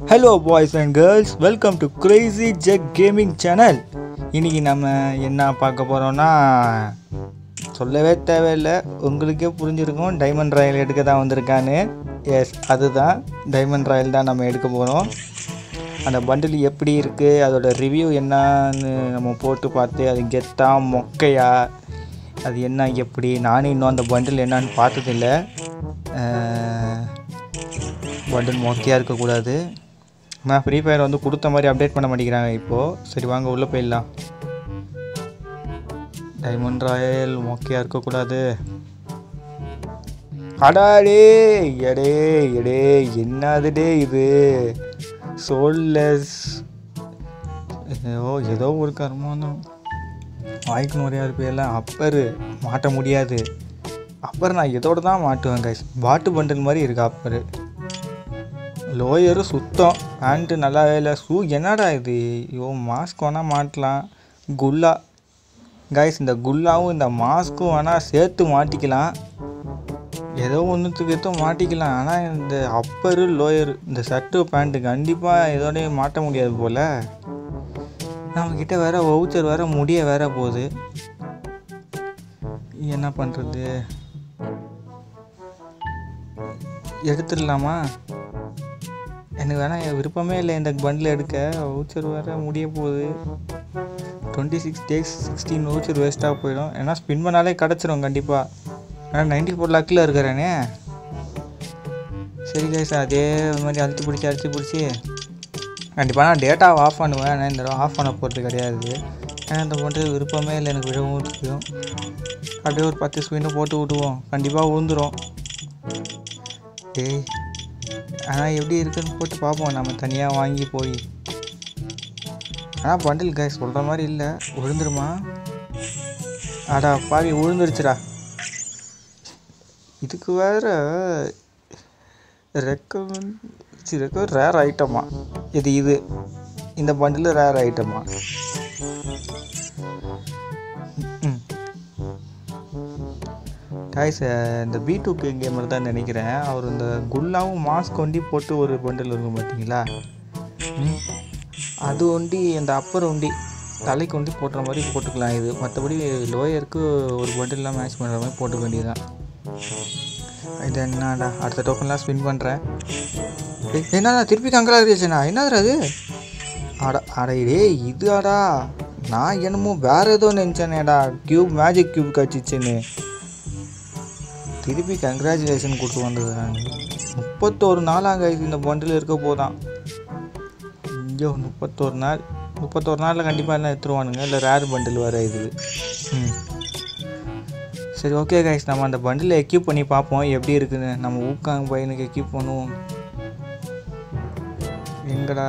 Hello boys and girls welcome to crazy Jeck gaming channel இன்னைக்கு நம்ம என்ன பார்க்க போகிறோம்னா சொல்லவே தேவையில்லை உங்களுக்கே புரிஞ்சிருக்கும் டைமண்ட் ராயல் எடுக்க தான் வந்திருக்கான்னு எஸ் அதுதான் டைமண்ட் ராயல் தான் நம்ம எடுக்க போகிறோம் அந்த பண்டில் எப்படி இருக்குது அதோட ரிவ்யூ என்னன்னு நம்ம போட்டு பார்த்து அது கெத்தா மொக்கையா அது என்ன எப்படி நானும் இன்னும் அந்த பண்டில் என்னன்னு பார்த்ததில்ல பண்டில் மொக்கையாக இருக்கக்கூடாது நான் ஃப்ரீ ஃபயர் வந்து கொடுத்த மாதிரி அப்டேட் பண்ண மாட்டேங்கிறாங்க இப்போது சரி வாங்க உள்ளே போயிடலாம் டைமண்ட் ராயல் மொக்கையாக இருக்கக்கூடாது அடாடே எடே எடே என்னது இது சோல்லெஸ் ஏதோ ஏதோ ஒரு கர்மம் வாய்க்கு முறையாக இருப்பையெல்லாம் அப்பர் மாட்ட முடியாது அப்பர் நான் இதோட தான் மாட்டுவேன் கைஸ் பாட்டு பண்டில் மாதிரி இருக்கு அப்பர் லோயரும் சுத்தம் பேண்ட்டு நல்லாவே இல்லை ஷூ என்னடா இது ஐயோ மாஸ்க் வேணால் மாட்டலாம் குல்லா கைஸ் இந்த குல்லாவும் இந்த மாஸ்க்கும் வேணால் சேர்த்து மாட்டிக்கலாம் ஏதோ ஒன்றுத்துக்கு ஏதோ மாட்டிக்கலாம் ஆனால் இந்த அப்பரு லோயர் இந்த ஷர்ட்டு பேண்ட்டு கண்டிப்பாக இதோடய மாட்ட முடியாது போல் நம்மக்கிட்ட வேற வவுச்சர் வேற முடிய வேற போகுது என்ன பண்ணுறது எடுத்துடலாமா எனக்கு வேணால் என் விருப்பமே இல்லை இந்த பண்டில் எடுக்க வவுச்சர் வேறு முடிய போகுது twenty six days sixteen voucher வேஸ்ட்டாக போயிடும் ஏன்னா ஸ்பின் பண்ணாலே கிடச்சிரும் கண்டிப்பாக ஆனால் நைன்டி ஃபோர் லக்கில் இருக்கிறேனே சரி கைஸ் அதே மாதிரி அழுத்தி பிடிச்சி அழுத்தி பிடிச்சி கண்டிப்பாக நான் டேட்டாவை ஆஃப் பண்ணுவேன் ஆனால் இந்த ஆஃப் பண்ண போகிறது கிடையாது ஏன்னா இந்த பண்ணுறது விருப்பமே இல்லை எனக்கு விடவும் தெரியும் அப்படியே ஒரு பத்து ஸ்பின்னு போட்டு விடுவோம் கண்டிப்பாக விழுந்துரும் டேய் ஆனால் எப்படி இருக்குன்னு போட்டு பார்ப்போம் நம்ம தனியாக வாங்கி போய் ஆனால் பண்டில் காய் சொல்கிற மாதிரி இல்லை விழுந்துருமா அடா பாவி விழுந்துருச்சுடா இதுக்கு வேற ரெக்கமெண்ட் ரெக்க ரேர் ஐட்டமா இது இது இந்த பண்டில் ரேர் ஐட்டமா காய்ஸ் இந்த பி டூ கே கேமர் தான் நினைக்கிறேன் அவர் இந்த குல்லாவும் மாஸ்க் ஒண்டி போட்டு ஒரு பண்டில் இருக்கும் பார்த்தீங்களா ம். அது ஒண்டி அந்த அப்பர் ஒண்டி தலைக்கு ஒண்டி போட்டுற மாதிரி போட்டுக்கலாம் இது மற்றபடி லோயருக்கு ஒரு பண்டில்லாம் மேட்ச் பண்ணுற மாதிரி போட்டுக்க வேண்டியதுதான் இது என்னடா அடுத்த டோக்கன்லாம் ஸ்பின் பண்ணுறேன் என்னடா திருப்பி கங்கராச்சுண்ணா என்னதுடா அது அட அட டேய் இது அடா நான் என்னமோ வேற ஏதோ நினச்சேனேடா க்யூப் மேஜிக் க்யூப் கச்சிச்சுன்னு திருப்பி கங்க்ராச்சுலேஷன் கொடுத்து வந்தது நான் முப்பத்தோரு நாளாக இந்த பண்டில் இருக்க போதான் ஐயோ முப்பத்தோரு நாள் முப்பத்தோரு நாளில் கண்டிப்பாக எல்லாம் எடுத்துருவானுங்க இல்லை ரேர் பண்டில் வர இது ம் சரி ஓகே கைஸ் நம்ம அந்த பண்டில் எக்யூப் பண்ணி பார்ப்போம் எப்படி இருக்குன்னு நம்ம ஊக்காங்க பையனுக்கு எக்யூப் பண்ணுவோம் எங்கடா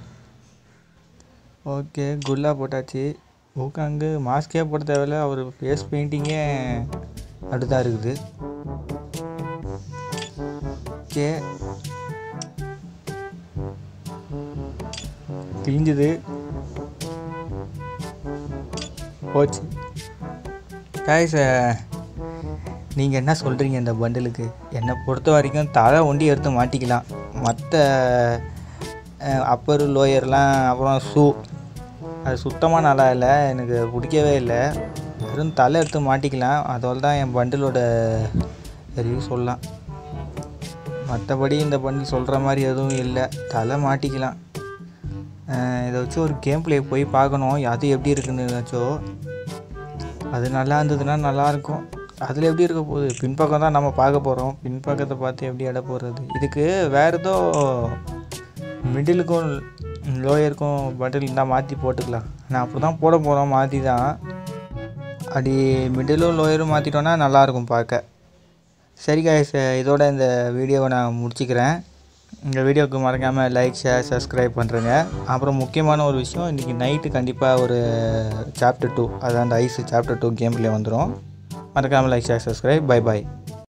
ஓகே குல்லா போட்டாச்சு ஊக்காங்கு மாஸ்கே போட தேவையில்ல அவர் ஃபேஸ் பெயிண்டிங்கே அப்படிதான் இருக்குது ஓகே கிழிஞ்சுது போச்சு காய்ஸ் நீங்கள் என்ன சொல்கிறீங்க இந்த பண்டிலுக்கு என்னை பொறுத்த வரைக்கும் தலை ஒண்டி எடுத்து மாட்டிக்கலாம் மற்ற அப்பர் லோயர்லாம் அப்புறம் ஷூ அது சுத்தமாக நல்லா இல்லை எனக்கு பிடிக்கவே இல்லை வெறும் தலை எடுத்து மாட்டிக்கலாம் அதோட தான் என் பண்டிலோட ரிவ்யூ சொல்லலாம் மற்றபடி இந்த பண்டில் சொல்கிற மாதிரி எதுவும் இல்லை தலை மாட்டிக்கலாம் அஹ் இதை வச்சு ஒரு கேம் ப்ளே போய் பார்க்கணும் அது எப்படி இருக்குன்னு ஏதாச்சும் அது நல்லா இருந்ததுன்னா நல்லாயிருக்கும் அதில் எப்படி இருக்க போகுது பின்பக்கம் தான் நம்ம பார்க்க போகிறோம் பின்பக்கத்தை பார்த்து எப்படி இட போகிறது இதுக்கு வேறு ஏதோ மிடிலுக்கும் லோயருக்கும் பண்டில் இருந்தால் மாற்றி போட்டுக்கலாம் நான் அப்படி தான் போட போகிறோம் மாற்றி தான் அப்படி மிடிலும் லோயரும் மாற்றிட்டோன்னா நல்லாயிருக்கும் பார்க்க சரி guys இதோட இந்த வீடியோவை நான் முடிச்சுக்கிறேன் இந்த வீடியோவுக்கு மறக்காமல் லைக் ஷேர் சப்ஸ்கிரைப் பண்ணுறேங்க அப்புறம் முக்கியமான ஒரு விஷயம் இன்றைக்கி நைட்டு கண்டிப்பாக ஒரு சாப்டர் டூ அதான் அந்த ice chapter two game play வந்துடும் மறக்காமல் லைக் ஷேர் சப்ஸ்கிரைப் பை பாய்